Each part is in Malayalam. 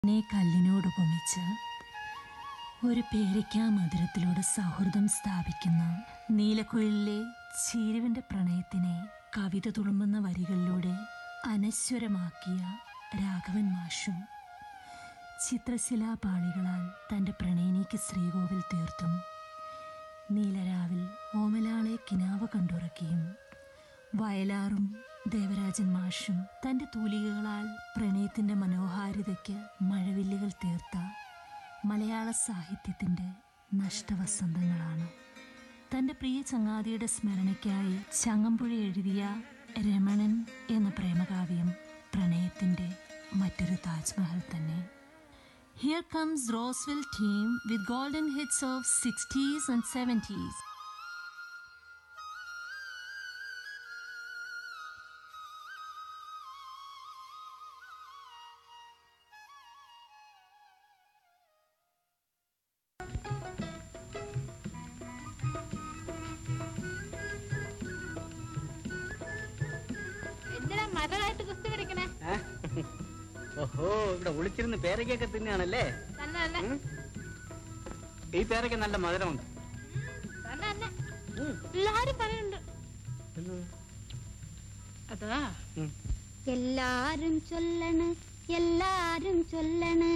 നീ കല്ലിനോട് ഉപമിച്ച് ഒരു പേരയ്ക്കാ മധുരത്തിലൂടെ സൗഹൃദം സ്ഥാപിക്കുന്ന നീലക്കുയിലിലെ ചീരുവിന്റെ പ്രണയത്തിനെ കവിത തുളുമ്പുന്ന വരികളിലൂടെ അനശ്വരമാക്കിയ രാഘവൻ മാഷും ചിത്രശിലാപാളികളാൽ തൻ്റെ പ്രണയിനിക്ക് ശ്രീകോവിൽ തീർത്തും നീലരാവിൽ ഓമലാളെ കിനാവ് കണ്ടുറക്കിയും വയലാറും ദേവരാജൻ മാഷും തൻ്റെ തൂലികകളാൽ പ്രണയത്തിൻ്റെ മനോഹാരിതയ്ക്ക് മഴവില്ലുകൾ തീർത്ത മലയാള സാഹിത്യത്തിൻ്റെ നഷ്ടവസന്തങ്ങളാണ് തൻ്റെ പ്രിയ ചങ്ങാതിയുടെ സ്മരണയ്ക്കായി ചങ്ങമ്പുഴ എഴുതിയ രമണൻ എന്ന പ്രേമകാവ്യം പ്രണയത്തിൻ്റെ മറ്റൊരു താജ്മഹൽ തന്നെ Here comes Roswell team with golden hits of 60s and 70s. എന്തിനാ മരമായിട്ട് കുസ്തി പിടിക്കണേ ഏ? ഓഹോ ഇവിടെ ഒളിച്ചിരുന്ന് പേരയ്ക്കൊക്കെ തിന്നാണല്ലേ തന്നെ തന്നെ ഉം? ഈ പേരയ്ക്ക് നല്ല മധുരമുണ്ട് തന്നെ തന്നെ എല്ലാരും പറയുന്നുണ്ട് അതാ ഉം. എല്ലാരും ചൊല്ലണ് എല്ലാരും ചൊല്ലണ്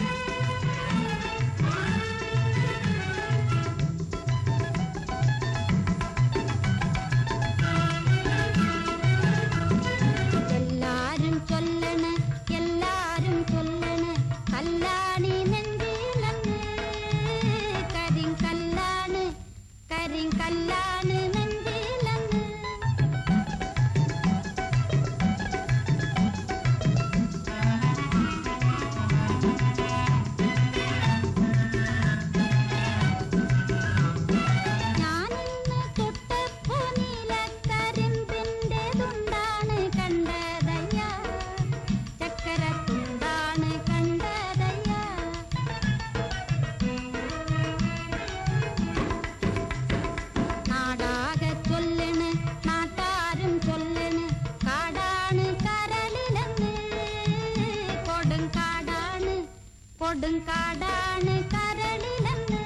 എല്ലാരും ചൊല്ലണ് എല്ലാരും ചൊല്ലണ് കല്ലാണി നെഞ്ചിലന്ന് കരിങ്കല്ലാണ് കരിങ്കല്ലാണ് നെഞ്ചിലന്ന് ഞാനിന്ന് തൊട്ടപ്പോ നീലക്കരിമ്പിന്റെ തുണ്ടാണ് കണ്ടതയ്യ ചക്കര തുണ്ടാണ് കണ്ടതയ്യ നാടാകെ ചൊല്ലണ് നാട്ടാരും ചൊല്ലണ് കാടാണ് കരളിലെന്ന് കൊടും കാടാണ് കൊടും കാടാണ് കരളിലെന്ന്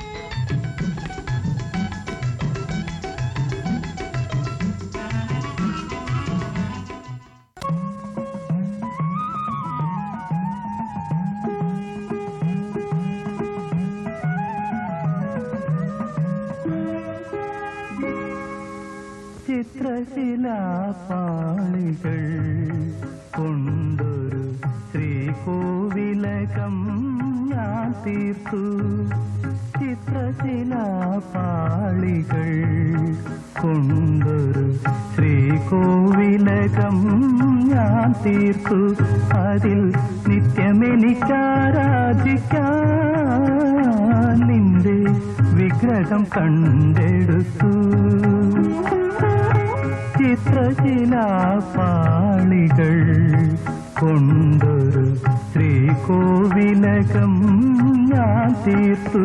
ചിത്രശിലാപാളികൾ കൊണ്ടൊരു ശ്രീകോവിലകം ഞാൻ തീർത്തു ചിത്രശിലാപാളികൾ കൊണ്ടൊരു ശ്രീകോവിലകം ഞാൻ തീർത്തു അതിൽ നിത്യമെനിക്കാരാധിക്കാൻ നിന്റെ വിഗ്രഹം കണ്ടെടുത്തു ചിത്രശിലാപാളികൾ കൊണ്ടൊരു ശ്രീകോവിലകം ഞാൻ തീർത്തു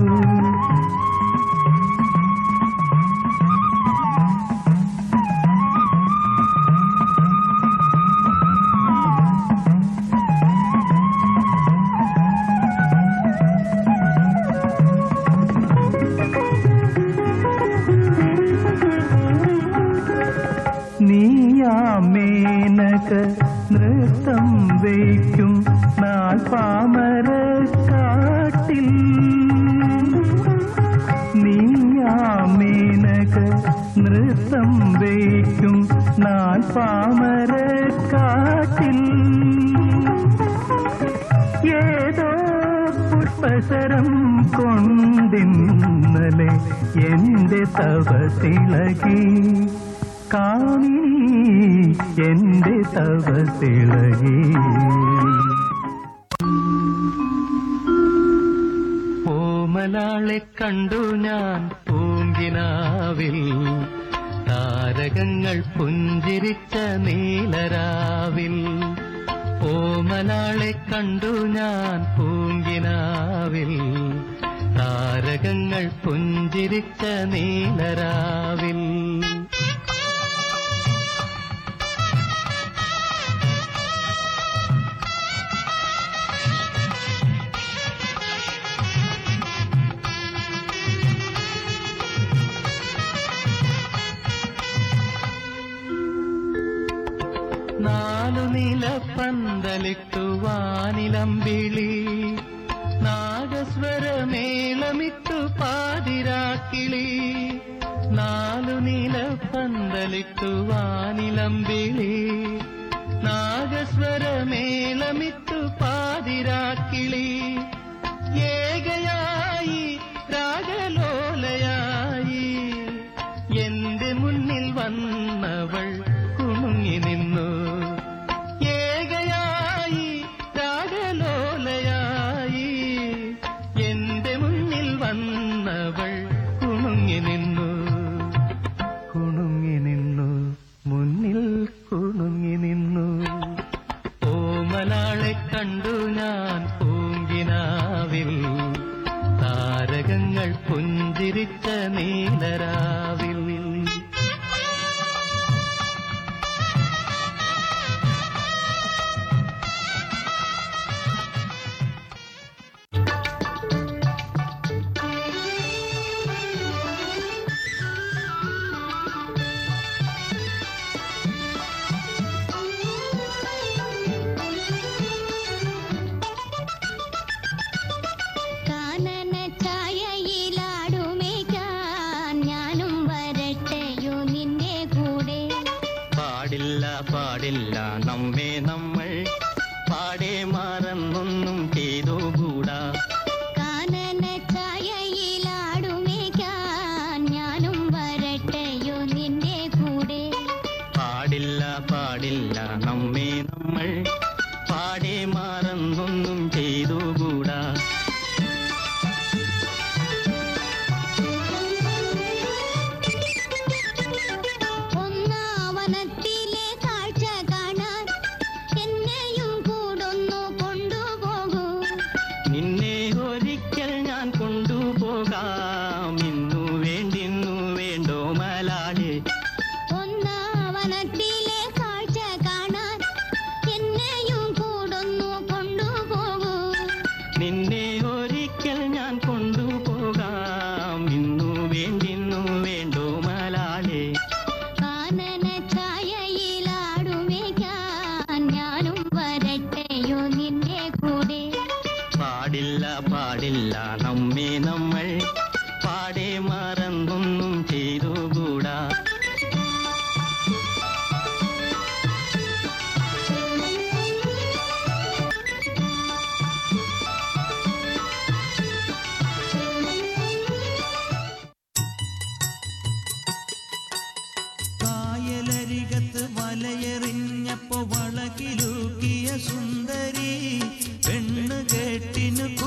നീയാമേനക നൃത്തം വയ്ക്കും നാൾ പാമര കാട്ടിൽ നീയാമേനക നൃത്തം വയ്ക്കും നാൾ പാമര കാട്ടിൽ ഏതോ പുഷ്പസരം കൊണ്ടിന്നലെ എന്റെ തവസിളകി കാണി എന്റെ തവസിളകി ഓമലാളെ കണ്ടു ഞാൻ പൂങ്കിനാവിൽ താരകങ്ങൾ പുഞ്ചിരിച്ച നീലരാവിൽ ഓമലാളെ കണ്ടു ഞാൻ പൂങ്കിനാവിൽ താരകങ്ങൾ പുഞ്ചിരിച്ച നീലരാവിൽ നിലപ്പന്തലിട്ടു വാനിലമ്പിളി നാഗസ്വരമേളമിട്ടു പാതിരാക്കിളി നാലു നിലപ്പന്തലിട്ടു വാനിലമ്പിളി നാഗസ്വരമേളമിട്ടു പാതിരാക്കിളി ഏകയായി രാഗലോലയായി എന്റെ മുന്നിൽ വന്നവൾ കുണുങ്ങി നിന്നു ഏകയായി രാഗലോലയായി എന്റെ മുന്നിൽ വന്നവൾ കുണുങ്ങി നിന്നു കുണുങ്ങി നിന്നു മുന്നിൽ കുണുങ്ങി നിന്നു ഓമലാളെ കണ്ടു ഞാൻ പൂങ്കിനാവിൽ താരകങ്ങൾ പുഞ്ചിരിച്ച നീലരാവിൽ കാനന ഛായയിലാടുമേക്കാൻ ഞാനും വരട്ടെയോ നിന്റെ കൂടെ പാടില്ല പാടില്ല നമ്മെ നമ്മൾ പാടെ മറന്നൊന്നും ചെയ്തുകൂടാ കാനന ഛായയിലാടുമേക്കാൻ ഞാനും വരട്ടെയോ നിന്റെ കൂടെ പാടില്ല പാടില്ല നമ്മെ നമ്മൾ പാടെ മറന്നൊന്നും ചെയ്തുകൂടാ ഒന്നാവനത്തിലെ കാഴ്ച കാണാൻ എന്നെയും കൂടൊന്നു കൊണ്ടുപോകൂ നിന്നെ ഒരിക്കൽ ഞാൻ കൊണ്ടുപോകാം ഇന്നു വേണ്ടിന്നു വേണ്ടോ മലാളെ ഒന്നാവനത്തിലെ കാഴ്ച കാണാൻ എന്നെയും കൂടൊന്നു കൊണ്ടുപോകൂ നിന്നെ ഒരിക്കൽ ഞാൻ കൊണ്ടുപോകാം ഇന്നു വേണ്ടിന്നു വേണ്ടോ മലാളെ കാനന ഛായയിലാടുമേക്കാൻ ഞാനും വരട്ടെയോ നിന്റെ കൂടെ പാടില്ല പാടില്ല നമ്മെ നമ്മൾ പാടെ മറന്നൊന്നും ചെയ്തുകൂടാ കായലരികത്ത് വലയെറിഞ്ഞപ്പോ വളകിലൂക്കിയ സുന്ദരി പെണ്ണ് കേട്ടിനു